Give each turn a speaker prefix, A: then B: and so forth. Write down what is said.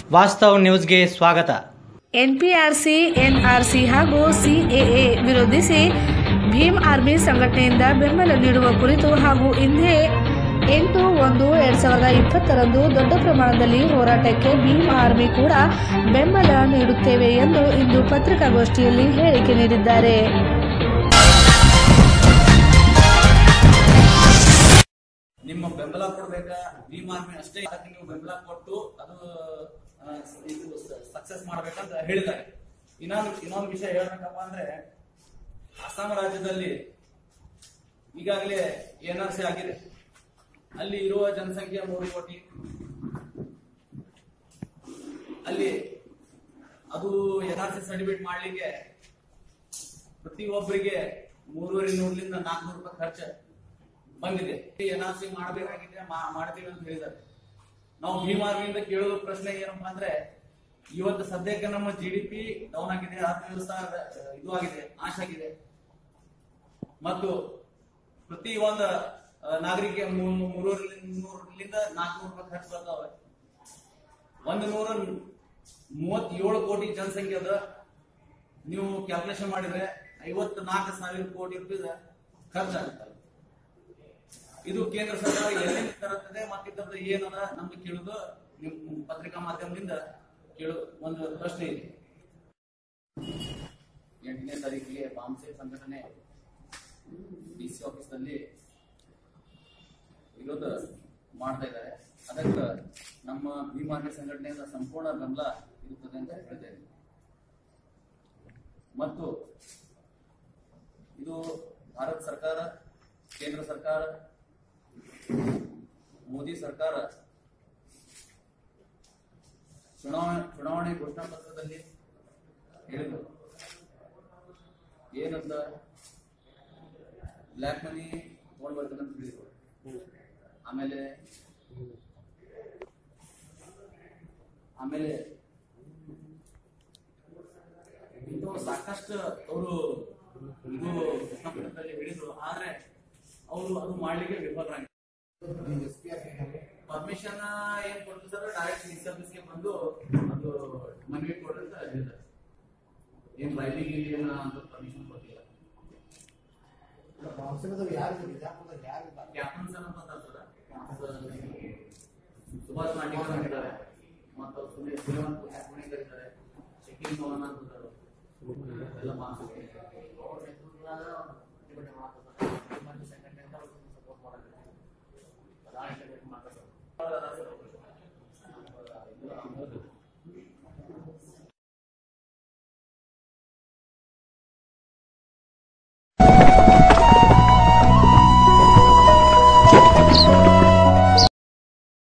A: ವಾಸ್ತವ್ ನ್ಯೂಸ್ಗೆ ಸ್ವಾಗತ
B: ಎನ್ಪಿಆರ್ಸಿ ಎನ್ಆರ್ಸಿ ಹಾಗೂ ಸಿಎಎ ವಿರೋಧಿಸಿ ಭೀಮ್ ಆರ್ಮಿ ಸಂಘಟನೆಯಿಂದ ಬೆಂಬಲ ನೀಡುವ ಕುರಿತು ಹಾಗೂ ಇಂದೇ ಎಂಟು ಒಂದು ಎರಡ್ ಸಾವಿರದ ಇಪ್ಪತ್ತರಂದು ದೊಡ್ಡ ಪ್ರಮಾಣದಲ್ಲಿ ಹೋರಾಟಕ್ಕೆ ಭೀಮ್ ಆರ್ಮಿ ಕೂಡ ಬೆಂಬಲ ನೀಡುತ್ತೇವೆ ಎಂದು ಇಂದು ಪತ್ರಿಕಾಗೋಷ್ಠಿಯಲ್ಲಿ ಹೇಳಿಕೆ ನೀಡಿದ್ದಾರೆ
C: ನಿಮ್ಮ ಬೆಂಬಲ ಕೊಡ್ಬೇಕಾ ಭೀಮ್ ಆರ್ಮಿ ಅಷ್ಟೇ ಅದಕ್ಕೆ ನೀವು ಬೆಂಬಲ ಕೊಟ್ಟು ಅದು ಆ, ಇದು ಸಕ್ಸಸ್ ಮಾಡ್ಬೇಕಂತ ಹೇಳಿದ್ದಾರೆ ಇನ್ನೊಂದು ಇನ್ನೊಂದು ವಿಷಯ ಹೇಳ್ಬೇಕಪ್ಪ ಅಂದ್ರೆ ಅಸ್ಸಾಂ ರಾಜ್ಯದಲ್ಲಿ ಈಗಾಗಲೇ ಎನ್ ಆರ್ ಸಿ ಆಗಿದೆ ಅಲ್ಲಿ ಇರುವ ಜನಸಂಖ್ಯೆ ಮೂರು ಕೋಟಿ ಅಲ್ಲಿ ಅದು ಎನ್ ಆರ್ ಸಿ ಸರ್ಟಿಫಿಕೇಟ್ ಮಾಡ್ಲಿಕ್ಕೆ ಪ್ರತಿಯೊಬ್ಬರಿಗೆ ಮೂರುವರೆ ನೂರರಿಂದ ನಾಲ್ಕುನೂರು ರೂಪಾಯಿ ಖರ್ಚು ಬಂದಿದೆ ಎನ್ ಆರ್ ಸಿ ಮಾಡಬೇಕಾಗಿದೆ ಮಾಡ್ತೀವಿ ಅಂತ ಹೇಳಿದ್ದಾರೆ ನಾವು ಭೀಮಾರ್ಮಿಯಿಂದ ಕೇಳೋದು ಪ್ರಶ್ನೆ ಏನಪ್ಪಾ ಅಂದ್ರೆ ಇವತ್ತು ಸದ್ಯಕ್ಕೆ ನಮ್ಮ ಜಿ ಡಿ ಪಿ ಡೌನ್ ಆಗಿದೆ ಅರ್ಥವ್ಯವಸ್ಥೆ ಅಹ್, ಇದು ಆಗಿದೆ ನಾಶ ಆಗಿದೆ ಮತ್ತು ಪ್ರತಿ ಒಂದು ಅಹ್, ನಾಗರಿಕ ಮೂ- ಮೂರೂರಿಂದ ನೂರರಿಂದ ನಾಲ್ಕುನೂರು ರೂಪಾಯಿ ಖರ್ಚು ಬರ್ತಾವೆ ಒಂದು ನೂರ ಮೂವತ್ತೇಳು ಕೋಟಿ ಜನಸಂಖ್ಯೆ ಅದ ನೀವು ಕ್ಯಾಲ್ಕುಲೇಷನ್ ಮಾಡಿದ್ರೆ ಐವತ್ತು ನಾಲ್ಕು ಸಾವಿರ ಕೋಟಿ ರೂಪಾಯಿ ಖರ್ಚಾಗುತ್ತೆ ಇದು ಕೇಂದ್ರ ಸರ್ಕಾರ ಎಲ್ಲಿಂದ ತರುತ್ತದೆ ಮತ್ತಿದ್ದದ್ದು ಏನದ ನಮ್ಗೆ ಕೇಳುದು ನಿಮ್ ಪತ್ರಿಕಾ ಮಾಧ್ಯಮದಿಂದ ಕೇಳು ಒಂದು ಪ್ರಶ್ನೆ ಇದೆ ಎಂಟನೇ ತಾರೀಕಿಗೆ ಬಾಂಬ್ಸೆ ಸಂಘಟನೆ ಡಿ ಸಿ ಆಫೀಸ್ನಲ್ಲಿ ವಿರೋಧ ಮಾಡ್ತಾ ಇದ್ದಾರೆ ಅದಕ್ಕೆ ನಮ್ಮ ಭೀಮಾರ್ಮಿ ಸಂಘಟನೆಯಿಂದ ಸಂಪೂರ್ಣ ಬೆಂಬಲ ಇರುತ್ತದೆ ಅಂತ ಹೇಳ್ತಾ ಇದ್ದೀನಿ ಮತ್ತು ಇದು ಭಾರತ ಸರ್ಕಾರ ಕೇಂದ್ರ ಸರ್ಕಾರ ಮೋದಿ ಸರ್ಕಾರ ಚುನಾವಣೆ ಚುನಾವಣೆ ಘೋಷಣಾ ಪತ್ರದಲ್ಲಿ ಹೇಳಿದ್ರು ಏನಂತ ಬ್ಲ್ಯಾಕ್ ಮನಿ ತಗೊಂಡ್ ಬರ್ತೀನಿ ಅಂತ ಹೇಳಿದ್ರು ಆಮೇಲೆ ಆಮೇಲೆ ಇಂಥವು ಸಾಕಷ್ಟು ಅವರು ಇದು ಘೋಷಣಾ ಪತ್ರದಲ್ಲಿ ಹೇಳಿದ್ರು ಆದ್ರೆ ಅವರು ಅದು ಮಾಡ್ಲಿಕ್ಕೆ ವಿಫಲರಾಗಿದ್ದಾರೆ ಪರ್ಮಿಷನ್ ಏನ್ ಕೊಡ್ತಾರೆ ಸರ್ ಡೈರೆಕ್ಟ್ ಸಿ ಸರ್ವಿಸ್ಗೆ ಬಂದು ಅದು ಮನವಿ ಕೊಡ್ರಿ ಅಂತ ಹೇಳಿದ್ದಾರೆ ಏನ್ ರೈಲಿಗೆ ಏನ ಅಂತ ಪರ್ಮಿಷನ್ ಕೊಟ್ಟಿಲ್ಲ ಕ್ಯಾಪ್ಟನ್ ಸರ್ ಅಂತ ಅಂತಾರೆ ಸರ್ ಸುಭಾಷ್ ನಾಟಿಕರ್ ಅಂತಿದ್ದಾರೆ ಮತ್ತು ಸುನೀಲ್ ಶ್ರೀಮಂತ್ ಯಾಕುಣಿಕರ್ ಇದ್ದಾರೆ ಶಕೀಲ್ ಮೌಲಾನ ಅಂತಾರೆ ಎಲ್ಲ ಮಾತಾಡ್ತಾರೆ ಅವ್ರ ನೇತೃತ್ವದಾಗ ಪ್ರತಿಭಟನೆ ಮಾಡ್ತಾರೆ ಸಂಘಟನೆಯಿಂದ ಸಪೋರ್ಟ್ ಮಾಡಬೇಕು ಮಾತಾಡ್ತಾರೆ